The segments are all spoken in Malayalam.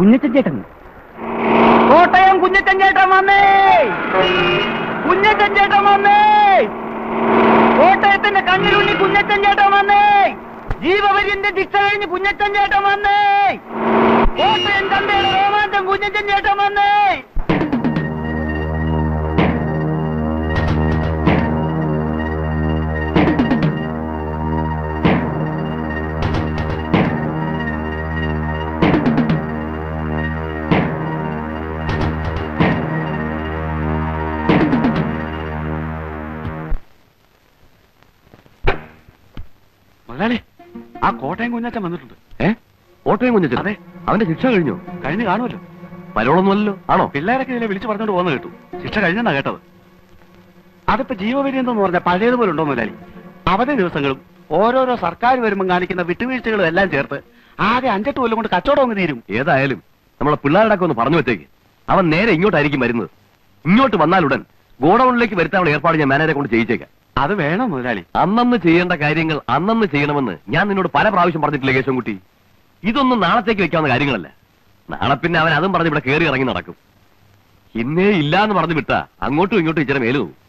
കുഞ്ഞച്ചൻ ചേട്ടൻ കോട്ടയം കുഞ്ഞച്ചൻ ചേട്ടൻ വന്നേ കുഞ്ഞച്ചൻ ചേട്ടൻ വന്നേ കോട്ടയത്തിന്റെ കണ്ണിലുണ്ണി കുഞ്ഞച്ചൻ ചേട്ടൻ വന്നേ ജീവപര്യന്റെ ശിക്ഷ കഴിഞ്ഞ് കുഞ്ഞച്ചൻ ചേട്ടൻ വന്നേ കോട്ടയം ചന്തയുടെ രോമാഞ്ചം കുഞ്ഞച്ചൻ ചേട്ടൻ വന്നേ മുതലാളി ആ കോട്ടയം കുഞ്ഞാച്ചൻ വന്നിട്ടുണ്ട് ഏ ഓട്ടോയും കുഞ്ഞച്ചൻ അതെ. അവന്റെ ശിക്ഷ കഴിഞ്ഞോ കഴിഞ്ഞ് കാണുമല്ലോ പരോളൊന്നുമല്ലോ ആണോ പിള്ളേരൊക്കെ ഇതിനെ വിളിച്ചു പറഞ്ഞോണ്ട് പോകുന്ന കേട്ടു ശിക്ഷ കഴിഞ്ഞെന്നാ കേട്ടത് അതിപ്പോ ജീവപര്യന്തം പറഞ്ഞാൽ പഴയതുപോലെ ഉണ്ടോ മുതലാളി അവധി ദിവസങ്ങളും ഓരോരോ സർക്കാർ വരുമ്പോൾ കാണിക്കുന്ന വിട്ടുവീഴ്ചകളും എല്ലാം ചേർത്ത് ആകെ അഞ്ചെട്ട് കൊല്ലം കൊണ്ട് കച്ചവടം അങ്ങ് തീരും ഏതായാലും നമ്മളെ പിള്ളേരുടെ ഒന്ന് പറഞ്ഞു വെച്ചേക്ക് അവൻ നേരെ ഇങ്ങോട്ടായിരിക്കും വരുന്നത് ഇങ്ങോട്ട് വന്നാലുടൻ ഗോഡൌണിലേക്ക് വരുത്താനുള്ള ഏർപ്പാട് ഞാൻ മാനേജറെ കൊണ്ട് ചെയ്യിച്ചേക്കാം അത് വേണം മുതലാളി അന്നന്ന് ചെയ്യേണ്ട കാര്യങ്ങൾ അന്നന്ന് ചെയ്യണമെന്ന് ഞാൻ നിന്നോട് പല പ്രാവശ്യം പറഞ്ഞിട്ടില്ലേ കേശവൻകുട്ടി ഇതൊന്നും നാളത്തേക്ക് വെക്കാവുന്ന കാര്യങ്ങളല്ല നാളെ പിന്നെ അവൻ അതും പറഞ്ഞ് ഇവിടെ കയറി ഇറങ്ങി നടക്കും ഇന്നേ ഇല്ല എന്ന് പറഞ്ഞു വിട്ടാ അങ്ങോട്ടും ഇങ്ങോട്ടും ഇച്ചിരി മേലു പോകും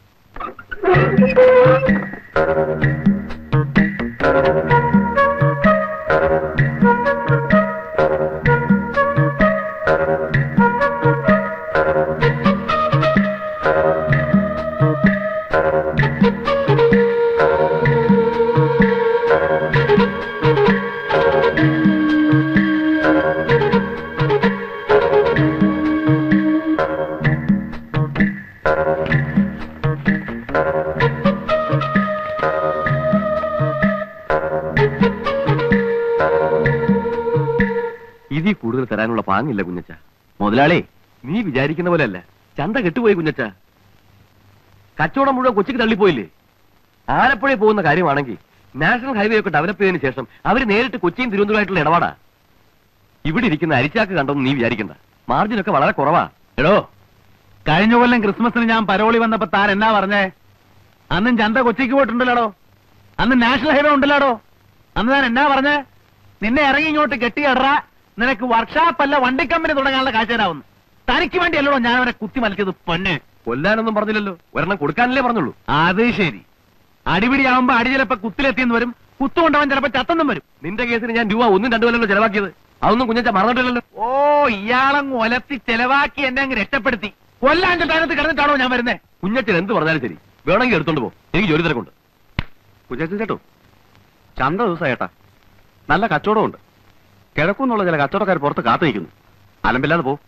ഇതിൽ കൂടുതൽ തരാനുള്ള പാങ്ങില്ല കുഞ്ഞച്ച മുതലാളി നീ വിചാരിക്കുന്ന പോലെയല്ല ചന്ത കെട്ടുപോയി കുഞ്ഞച്ച കച്ചവടം മുഴുവൻ കൊച്ചിക്ക് തള്ളിപ്പോയില്ലേ ആലപ്പുഴ പോകുന്ന കാര്യമാണെങ്കിൽ നാഷണൽ ഹൈവേ ഒക്കെ ഡെവലപ്പ് ചെയ്തതിനു ശേഷം അവര് നേരിട്ട് കൊച്ചിയും തിരുവനന്തപുരമായിട്ടുള്ള ഇടപാടാ ഇവിടെ ഇരിക്കുന്ന അരിച്ചാക്ക് കണ്ടൊന്നും നീ വിചാരിക്കണ്ട മാർജിനൊക്കെ വളരെ കുറവാ എടോ കഴിഞ്ഞ കൊല്ലം ക്രിസ്മസിന് ഞാൻ പരോളി വന്നപ്പോ താൻ എന്നാ പറഞ്ഞേ അന്നും ചന്ത കൊച്ചിക്ക് പോയിട്ടുണ്ടല്ലോ അന്ന് നാഷണൽ ഹൈവേ ഉണ്ടല്ലോ അന്ന് താൻ എന്നാ പറഞ്ഞേ നിന്നെ ഇറങ്ങി ഇങ്ങോട്ട് കെട്ടിയടറ നിനക്ക് വർക്ക്ഷോപ്പ് അല്ല വണ്ടി കമ്പനി തുടങ്ങാനുള്ള കാശ് തരാവുന്നു തനിക്ക് വേണ്ടിയല്ലോ ഞാൻ അവനെ കുത്തി മലിച്ചത് പൊന്നെ കൊല്ലാനൊന്നും പറഞ്ഞില്ലല്ലോ ഒരെണ്ണം കൊടുക്കാനല്ലേ പറഞ്ഞുള്ളൂ അത് ശരി അടിപിടിയാവുമ്പോ അടി ചിലപ്പോ കുത്തിലെത്തിയെന്ന് വരും കുത്തുകൊണ്ടവൻ ചിലപ്പോ ചത്തെന്നും വരും നിന്റെ കേസിന് ഞാൻ രൂപ ഒന്നും രണ്ടു കൊല്ലല്ലോ ചെലവാക്കിയത് അതൊന്നും കുഞ്ഞച്ച മറന്നിട്ടില്ലല്ലോ ഓ ഇയാളങ്ങ് ഒലത്തി ചെലവാക്കി എന്നെ അങ്ങ് രക്ഷപ്പെടുത്തി കൊല്ലാന്റെ സ്ഥാനത്ത് കിടന്നിട്ടാണോ ഞാൻ വരുന്നേ കുഞ്ഞച്ചൻ എന്ത് പറഞ്ഞാലും ശരി വേണമെങ്കിൽ എടുത്തോണ്ട് പോ എനിക്ക് ജോലി തിരക്കുണ്ട് കുഞ്ഞാച്ചൻ ചേട്ടോ ചന്ത ദിവസം ഏട്ടാ നല്ല കച്ചവടമുണ്ട് കിഴക്കുന്നുള്ള ചില കച്ചവടക്കാർ പുറത്ത് കാത്തിരിക്കുന്നു അലമ്പില്ലാതെ പോ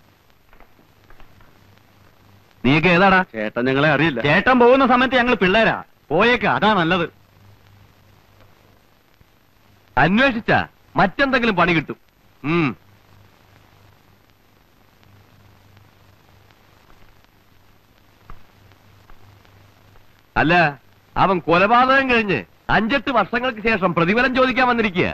നീക്ക് ഏതാടാ ചേട്ടൻ ഞങ്ങളെ അറിയില്ല ചേട്ടൻ പോകുന്ന സമയത്ത് ഞങ്ങൾ പിള്ളേരാ പോയേക്ക അതാ നല്ലത് അന്വേഷിച്ച മറ്റെന്തെങ്കിലും പണി കിട്ടും ഉം. അല്ല അവൻ കൊലപാതകം കഴിഞ്ഞ് അഞ്ചെട്ട് വർഷങ്ങൾക്ക് ശേഷം പ്രതിഫലം ചോദിക്കാൻ വന്നിരിക്കുക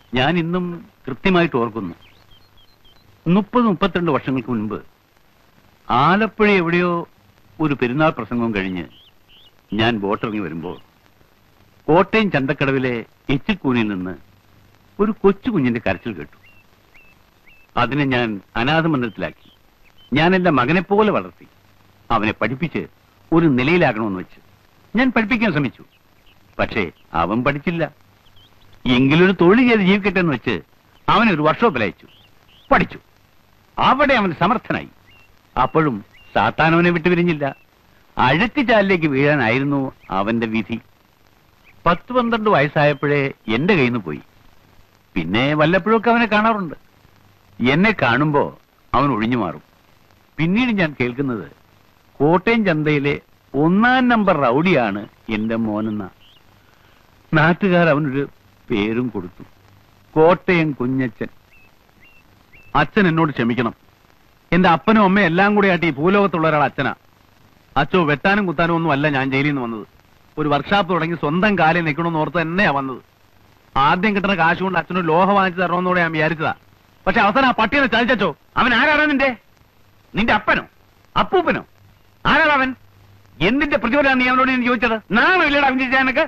ഞാൻ ഇന്നും കൃത്യമായിട്ട് ഓർക്കുന്നു മുപ്പത് മുപ്പത്തിരണ്ട് വർഷങ്ങൾക്ക് മുൻപ് ആലപ്പുഴ എവിടെയോ ഒരു പെരുന്നാൾ പ്രസംഗം കഴിഞ്ഞ് ഞാൻ ബോട്ടിറങ്ങി വരുമ്പോൾ കോട്ടയം ചന്തക്കടവിലെ എച്ചിക്കൂനിൽ നിന്ന് ഒരു കൊച്ചു കുഞ്ഞിന്റെ കരച്ചിൽ കേട്ടു അതിനെ ഞാൻ അനാഥ മന്ദിരത്തിലാക്കി ഞാൻ എന്റെ മകനെ പോലെ വളർത്തി അവനെ പഠിപ്പിച്ച് ഒരു നിലയിലാക്കണമെന്ന് വെച്ച് ഞാൻ പഠിപ്പിക്കാൻ ശ്രമിച്ചു പക്ഷേ അവൻ പഠിച്ചില്ല എങ്കിലൊരു തൊഴിൽ ചെയ്ത് ജീവിക്കട്ടെ എന്ന് വെച്ച് അവനെ ഒരു വർക്ക്ഷോപ്പിൽ അയച്ചു പഠിച്ചു അവിടെ അവൻ സമർത്ഥനായി അപ്പോഴും സാത്താൻ അവനെ വിട്ടുപിരിഞ്ഞില്ല അഴുക്ക് ചാലിലേക്ക് വീഴാനായിരുന്നു അവന്റെ വിധി പത്ത് പന്ത്രണ്ട് വയസ്സായപ്പോഴേ എന്റെ കയ്യിൽ നിന്ന് പോയി പിന്നെ വല്ലപ്പോഴൊക്കെ അവനെ കാണാറുണ്ട് എന്നെ കാണുമ്പോ അവൻ ഒഴിഞ്ഞു മാറും പിന്നീട് ഞാൻ കേൾക്കുന്നത് കോട്ടയം ചന്തയിലെ ഒന്നാം നമ്പർ റൗഡിയാണ് എന്റെ മോനെന്ന നാട്ടുകാർ അവനൊരു പേരും കൊടുത്തു കോട്ടയം കുഞ്ഞച്ചൻ അച്ഛൻ എന്നോട് ക്ഷമിക്കണം എന്റെ അപ്പനും അമ്മയും എല്ലാം കൂടി ആയിട്ട് ഈ ഭൂലോകത്തുള്ള ഒരാൾ അച്ഛനാ അച്ഛോ വെട്ടാനും കുത്താനും ഒന്നും അല്ല ഞാൻ ജയിലിൽ നിന്ന് വന്നത് ഒരു വർക്ക്ഷോപ്പ് തുടങ്ങി സ്വന്തം കാലിൽ നിൽക്കണമെന്ന് ഓർത്ത് തന്നെയാ വന്നത് ആദ്യം കിട്ടുന്ന കാശ് കൊണ്ട് അച്ഛനൊരു ലോഹ വാങ്ങിച്ചു തരണമെന്നോടെ ഞാൻ വിചാരിച്ചതാ പക്ഷെ അവസാനം ആ പട്ടിയെ ചതിച്ചോ അവൻ ആരാണ് നിന്റെ നിന്റെ അപ്പനോ അപ്പൂപ്പനോ ആരാണ് അവൻ എന്തിന്റെ പ്രതിഫലമാണ് നീ അവനോട് ഞാൻ ചോദിച്ചത് നാണോ ഇല്ലടാ അവൻ ചെയ്യാനൊക്കെ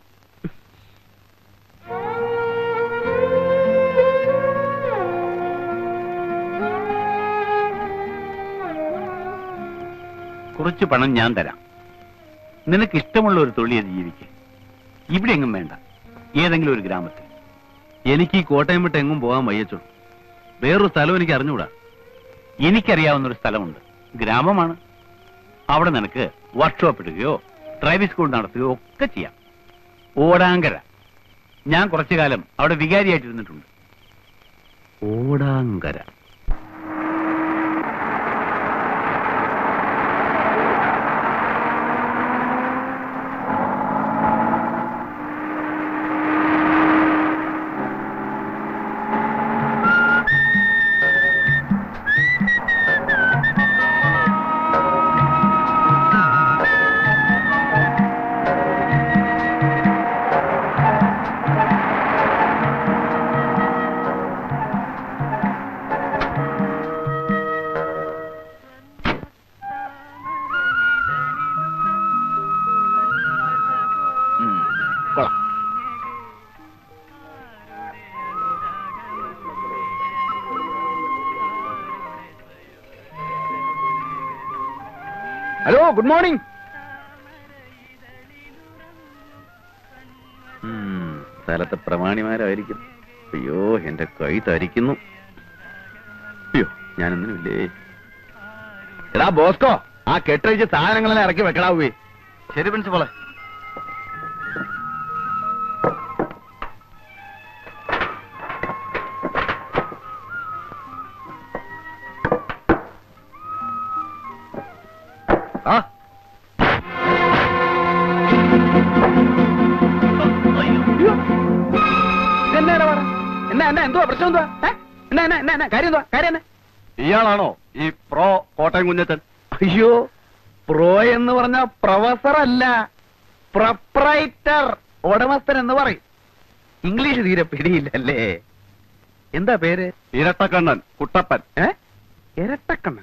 കുറച്ച് പണം ഞാൻ തരാം നിനക്ക് ഇഷ്ടമുള്ള ഒരു തൊഴിൽ ചെയ്ത് ജീവിക്കുക ഇവിടെ എങ്ങും വേണ്ട ഏതെങ്കിലും ഒരു ഗ്രാമത്തിൽ എനിക്ക് ഈ കോട്ടയം വിട്ട് എങ്ങും പോകാൻ വയ്യച്ചോ വേറൊരു സ്ഥലം എനിക്ക് അറിഞ്ഞുകൂടാ എനിക്കറിയാവുന്ന ഒരു സ്ഥലമുണ്ട് ഗ്രാമമാണ് അവിടെ നിനക്ക് വർക്ക്ഷോപ്പ് ഇടുകയോ ഡ്രൈവിംഗ് സ്കൂൾ നടത്തുകയോ ഒക്കെ ചെയ്യാം ഓടാങ്കര ഞാൻ കുറച്ചു കാലം അവിടെ വികാരിയായിട്ടിരുന്നിട്ടുണ്ട് ഓടാങ്കര ഉം, കൊള്ളാം ഹലോ ഗുഡ് മോർണിംഗ് സ്ഥലത്തെ പ്രമാണിമാരായിരിക്കും അയ്യോ എന്റെ കൈ തരിക്കുന്നു അയ്യോ ഞാനൊന്നുമില്ലേ എടാ ബോസ്കോ ആ കെട്ടഴിച്ച് സാധനങ്ങളെല്ലാം ഇറക്കി വെക്കടാവേ ശരി പ്രിൻസിപ്പളെ ആ അയ്യോ. ഇതെന്നാ ഇടപാടാ? എന്നാ എന്നാ എന്തുവാ പ്രശ്നം എന്തുവാ ഏ? എന്നാ എന്നാ എന്നാ എന്നാ കാര്യം എന്തുവാ കാര്യം എന്നാ ഇയാളാണോ ഈ പ്രോ കോട്ടയം കുഞ്ഞച്ചൻ അയ്യോ പ്രോ എന്ന് പറഞ്ഞ പ്രൊഫസർ അല്ല പ്രൊപ്രൈറ്റർ ഉടമസ്ഥൻ എന്ന് പറയും ഇംഗ്ലീഷ് തീരെ പിടിയില്ലല്ലേ എന്താ പേര് ഇരട്ടക്കണ്ണൻ കുട്ടപ്പൻ ഏ ഇരട്ടക്കണ്ണൻ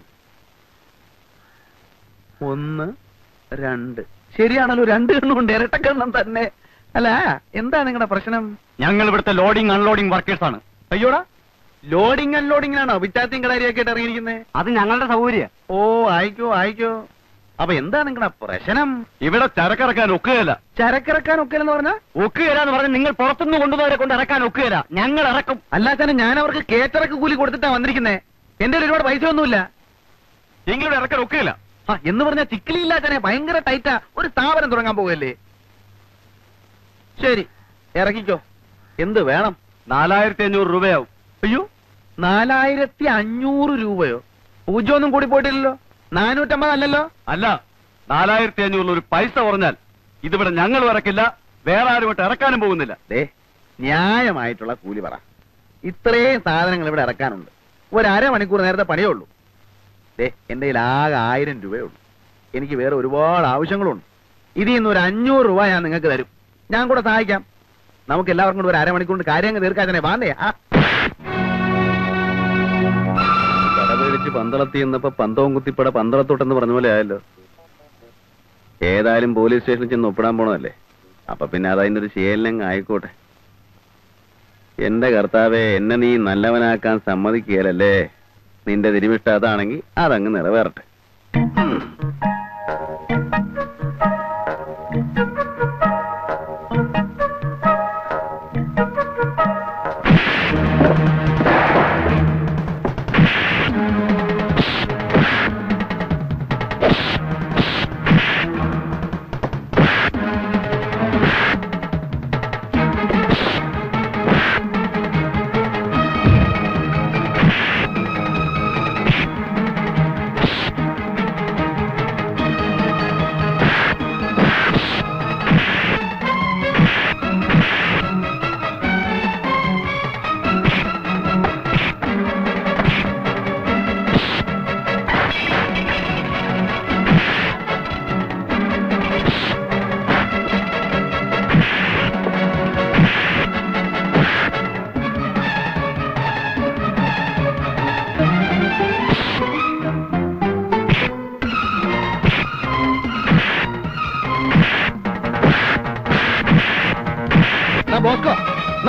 ഒന്ന് രണ്ട് ശരിയാണല്ലോ രണ്ട് കണ്ണുണ്ട് ഇരട്ടക്കണ്ണൻ തന്നെ അല്ല എന്താ നിങ്ങളുടെ പ്രശ്നം ഞങ്ങൾ ഇവിടുത്തെ ലോഡിംഗ് അൺലോഡിംഗ് വർക്കേഴ്സ് ആണ് അയ്യോടാ ലോഡിംഗ് അൺലോഡിംഗിനാണോ വിറ്റാത്തിയും കടാരിയൊക്കെ ആയിട്ട് ഇറങ്ങിയിരിക്കുന്നത് അത് ഞങ്ങളുടെ സൗകര്യം ഓ ആയിക്കോ ആയിക്കോ അപ്പൊ എന്താ നിങ്ങളുടെ പ്രശ്നം ഇവിടെ ചരക്കിറക്കാൻ ഒക്കുകയില്ല ചരക്കിറക്കാൻ ഒക്കെ എന്ന് പറഞ്ഞാ ഒക്കുകയില്ല എന്ന് പറഞ്ഞ് നിങ്ങൾ പുറത്തുനിന്ന് കൊണ്ടുപോയവരെ കൊണ്ട് ഇറക്കാൻ ഒക്കുകയില്ല ഞങ്ങൾ ഇറക്കും അല്ലാച്ചാനെ ഞാൻ അവർക്ക് കേറ്ററക്ക് കൂലി കൊടുത്തിട്ടാ വന്നിരിക്കുന്നേ എന്റെ കയ്യിൽ ഒരുപാട് പൈസ ഒന്നുമില്ല എങ്കിലും ഇറക്കാൻ ഒക്കുകയില്ല ആ, എന്ന് പറഞ്ഞാൽ ചിക്കിലില്ലാച്ചാനെ ഭയങ്കര ടൈറ്റാ ഒരു സ്ഥാപനം തുടങ്ങാൻ പോകല്ലേ ശരി ഇറക്കിക്കോ എന്ത് വേണം നാലായിരത്തി അഞ്ഞൂറ് രൂപയാവും അയ്യോ നാലായിരത്തി അഞ്ഞൂറ് രൂപയോ പൂജ്യമൊന്നും കൂടി പോയിട്ടില്ലല്ലോ നാനൂറ്റമ്പത് അല്ലല്ലോ അല്ല നാലായിരത്തി അഞ്ഞൂറിൽ ഒരു പൈസ കുറഞ്ഞാൽ ഇതിവിടെ ഞങ്ങൾ ഇറക്കില്ല വേറെ ആരും ഇട്ട് ഇറക്കാനും പോകുന്നില്ല ദേ ന്യായമായിട്ടുള്ള കൂലി പറ ഇത്രയും സാധനങ്ങൾ ഇവിടെ ഇറക്കാനുണ്ട് ഒരു അരമണിക്കൂർ നേരത്തെ പണിയേ ഉള്ളൂ ദേ എന്റെ കയ്യിൽ ആകെ ആയിരം രൂപയേ ഉള്ളൂ എനിക്ക് വേറെ ഒരുപാട് ആവശ്യങ്ങളുണ്ട് ഇതിൽ നിന്ന് ഒരു അഞ്ഞൂറ് രൂപ ഞാൻ നിങ്ങൾക്ക് തരും ഞാൻ കൂടെ സഹായിക്കാം നമുക്ക് എല്ലാവർക്കും കൂടി ഒരു അരമണിക്കൂർ കൊണ്ട് കാര്യം അങ്ങ് തീർക്കാതെ വാന്നേ ആ കടപേടിച്ച് പന്തളത്തി എന്നപ്പോ പന്തവും കുത്തിപ്പട പന്തളത്തോട്ടെന്ന് പറഞ്ഞ പോലെ ആയല്ലോ ഏതായാലും പോലീസ് സ്റ്റേഷനിൽ ചെന്ന് ഒപ്പിടാൻ പോണതല്ലേ അപ്പൊ പിന്നെ അത് അതിന്റെ ഒരു ശീലങ്ങ് ആയിക്കോട്ടെ എന്റെ കർത്താവെ എന്നെ നീ നല്ലവനാക്കാൻ സമ്മതിക്കുകയല്ലേ നിന്റെ തിരുമിഷ്ട അതാണെങ്കിൽ അതങ്ങ് നിറവേറട്ടെ എന്നാ ബോസ്കോ എന്നാ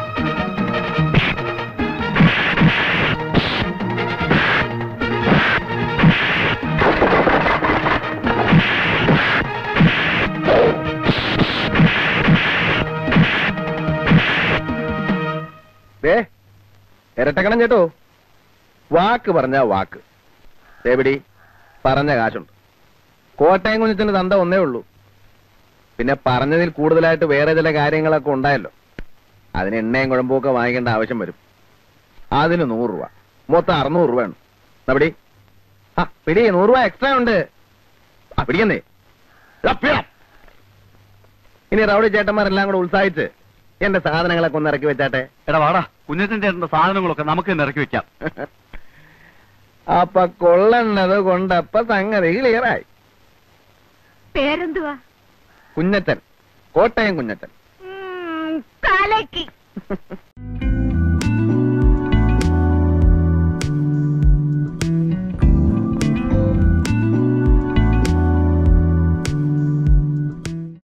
ദേ ഇരട്ടക്കണം ചേട്ടോ വാക്ക് പറഞ്ഞ വാക്ക് ദേവിടി പറഞ്ഞ കാശുണ്ട് കോട്ടയം കുഞ്ഞിന്റെ തന്ത ഒന്നേ ഉള്ളൂ പിന്നെ പറഞ്ഞതിൽ കൂടുതലായിട്ട് വേറെ ചില കാര്യങ്ങളൊക്കെ ഉണ്ടായല്ലോ അതിന് എണ്ണയും കുഴമ്പൊക്കെ വാങ്ങിക്കേണ്ട ആവശ്യം വരും അതിന് നൂറ് രൂപ മൊത്തം അറുന്നൂറ് രൂപ ആണ് എന്നാ പിടി ആ പിടി നൂറ് രൂപ എക്സ്ട്രാ ഉണ്ട് ആ പിടിക്കുന്നേ ദാ പിടാം. ഇനി റൗഡി ചേട്ടന്മാരെല്ലാം കൂടെ ഉത്സാഹിച്ച് എന്റെ സാധനങ്ങളൊക്കെ ഒന്ന് ഇറക്കി വെച്ചാട്ടെ എടാ വാടാ കുഞ്ഞച്ചൻ ചേട്ടന്റെ സാധനങ്ങളൊക്കെ നമുക്ക് തന്നെ ഇറക്കി വെക്കാം അപ്പൊ കൊള്ളണത് കൊണ്ടപ്പ സംഗതി ക്ലിയറായി പേരെന്തുവാ കുഞ്ഞച്ചൻ കോട്ടയം കുഞ്ഞച്ചൻ ഉം, കലക്കി